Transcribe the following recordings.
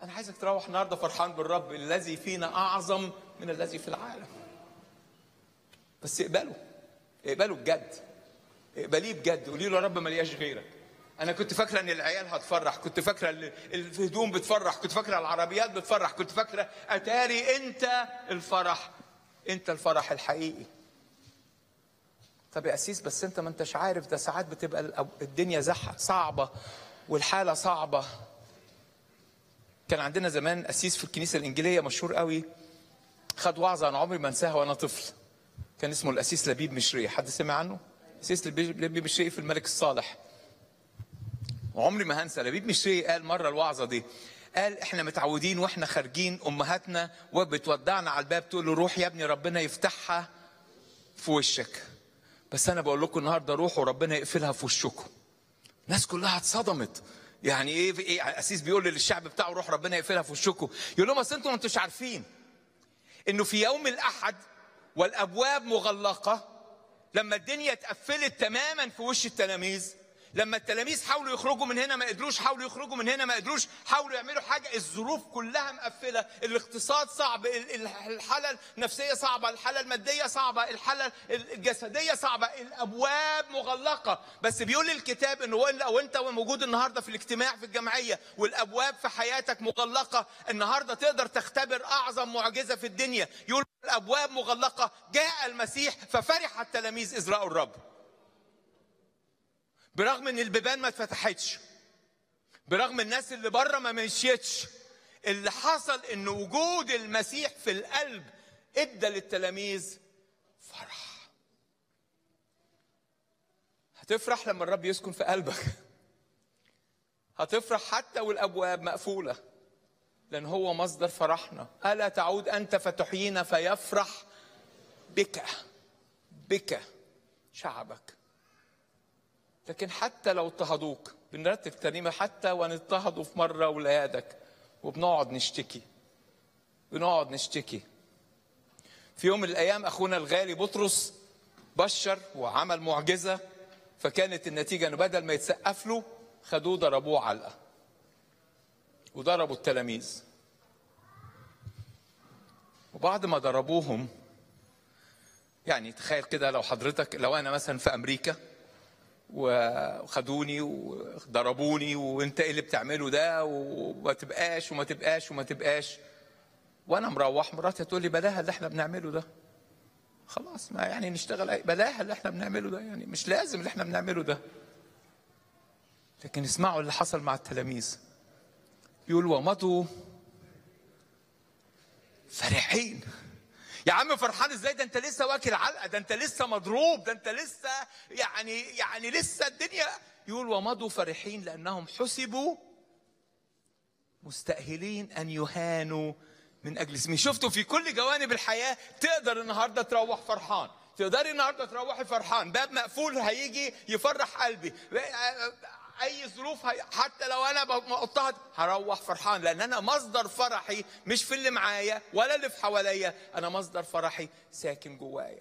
انا عايزك تروح النهارده فرحان بالرب الذي فينا اعظم من الذي في العالم بس اقبله اقبله بجد اقبليه بجد قولي له يا رب ملياش غيرك انا كنت فاكره ان العيال هتفرح كنت فاكره ان الهدوم بتفرح كنت فاكره العربيات بتفرح كنت فاكره اتاري انت الفرح انت الفرح الحقيقي طب يا اسيس بس انت ما انتش عارف ده ساعات بتبقى الأب- الدنيا زحة صعبه والحاله صعبه كان عندنا زمان اسيس في الكنيسه الانجيليه مشهور قوي خد وعظه انا عمري ما انساها وانا طفل كان اسمه الاسيس لبيب مشري حد سمع عنه اسيس لبيب لبيب مشري في الملك الصالح وعمري ما هنسى لبيب مشري قال مره الوعظه دي قال احنا متعودين واحنا خارجين امهاتنا وبتودعنا على الباب تقول له روح يا ابني ربنا يفتحها في وشك بس انا بقول لكم النهارده روحوا ربنا يقفلها في وشكم الناس كلها اتصدمت يعني ايه في ايه اسيس بيقول للشعب بتاعه روح ربنا يقفلها في وشكم يقول لهم اصل انتوا ما انتوش عارفين انه في يوم الاحد والابواب مغلقه لما الدنيا اتقفلت تماما في وش التلاميذ لما التلاميذ حاولوا يخرجوا من هنا ما قدروش حاولوا يخرجوا من هنا ما قدروش حاولوا يعملوا حاجه الظروف كلها مقفله الاقتصاد صعب ال- ال- الحاله النفسيه صعبه الحاله الماديه صعبه الحاله الجسديه صعبه الابواب مغلقه بس بيقول الكتاب انه وإن- لو انت موجود النهارده في الاجتماع في الجمعيه والابواب في حياتك مغلقه النهارده تقدر تختبر اعظم معجزه في الدنيا يقول الابواب مغلقه جاء المسيح ففرح التلاميذ اذ راوا الرب برغم ان البيبان ما اتفتحتش برغم الناس اللي بره ما مشيتش اللي حصل ان وجود المسيح في القلب ادى للتلاميذ فرح هتفرح لما الرب يسكن في قلبك هتفرح حتى والابواب مقفوله لان هو مصدر فرحنا الا تعود انت فتحيينا فيفرح بك بك شعبك لكن حتى لو اضطهدوك بنرتب ترنيمه حتى وان اضطهدوا في مره ولادك وبنقعد نشتكي بنقعد نشتكي في يوم من الايام اخونا الغالي بطرس بشر وعمل معجزه فكانت النتيجه انه بدل ما يتسقف له خدوه ضربوه علقه وضربوا التلاميذ وبعد ما ضربوهم يعني تخيل كده لو حضرتك لو انا مثلا في امريكا وخدوني وضربوني وانت ايه اللي بتعمله ده وما تبقاش وما تبقاش وما تبقاش وانا مروح مراتي تقول لي بلاها اللي احنا بنعمله ده خلاص ما يعني نشتغل أي بلاها اللي احنا بنعمله ده يعني مش لازم اللي احنا بنعمله ده لكن اسمعوا اللي حصل مع التلاميذ يقول ومضوا فرحين يا عم فرحان ازاي ده انت لسه واكل علقه ده انت لسه مضروب ده انت لسه يعني يعني لسه الدنيا يقول ومضوا فرحين لانهم حسبوا مستأهلين ان يهانوا من اجل اسمي شفتوا في كل جوانب الحياه تقدر النهارده تروح فرحان تقدري النهارده تروحي فرحان باب مقفول هيجي يفرح قلبي اي ظروف هي... حتى لو انا مضطهد هروح فرحان لان انا مصدر فرحي مش في اللي معايا ولا اللي في حواليا انا مصدر فرحي ساكن جوايا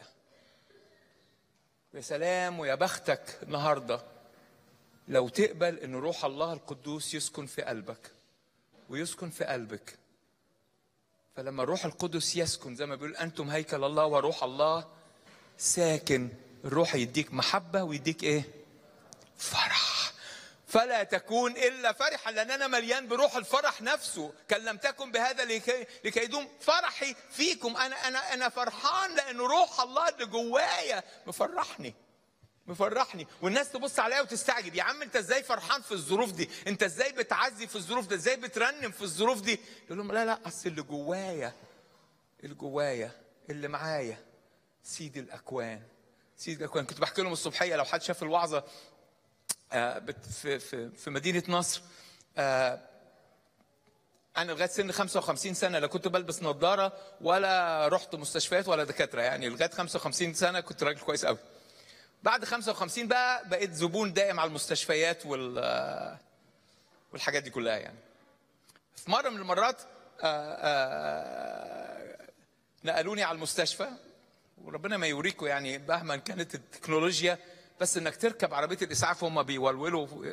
يا سلام ويا بختك النهارده لو تقبل ان روح الله القدوس يسكن في قلبك ويسكن في قلبك فلما الروح القدس يسكن زي ما بيقول انتم هيكل الله وروح الله ساكن الروح يديك محبه ويديك ايه فرح فلا تكون الا فرحا لان انا مليان بروح الفرح نفسه كلمتكم بهذا لكي لكي يدوم فرحي فيكم انا انا انا فرحان لان روح الله اللي جوايا مفرحني مفرحني والناس تبص عليا وتستعجب يا عم انت ازاي فرحان في الظروف دي انت ازاي بتعزي في الظروف ده ازاي بترنم في الظروف دي يقول لهم لا لا اصل اللي جوايا اللي جوايا اللي معايا سيد الاكوان سيد الاكوان كنت بحكي لهم الصبحيه لو حد شاف الوعظه في في في مدينه نصر انا لغايه سن 55 سنه لا كنت بلبس نظاره ولا رحت مستشفيات ولا دكاتره يعني لغايه 55 سنه كنت راجل كويس قوي بعد 55 بقى بقيت زبون دائم على المستشفيات وال والحاجات دي كلها يعني في مره من المرات نقلوني على المستشفى وربنا ما يوريكم يعني مهما كانت التكنولوجيا بس انك تركب عربيه الاسعاف وهم بيولولوا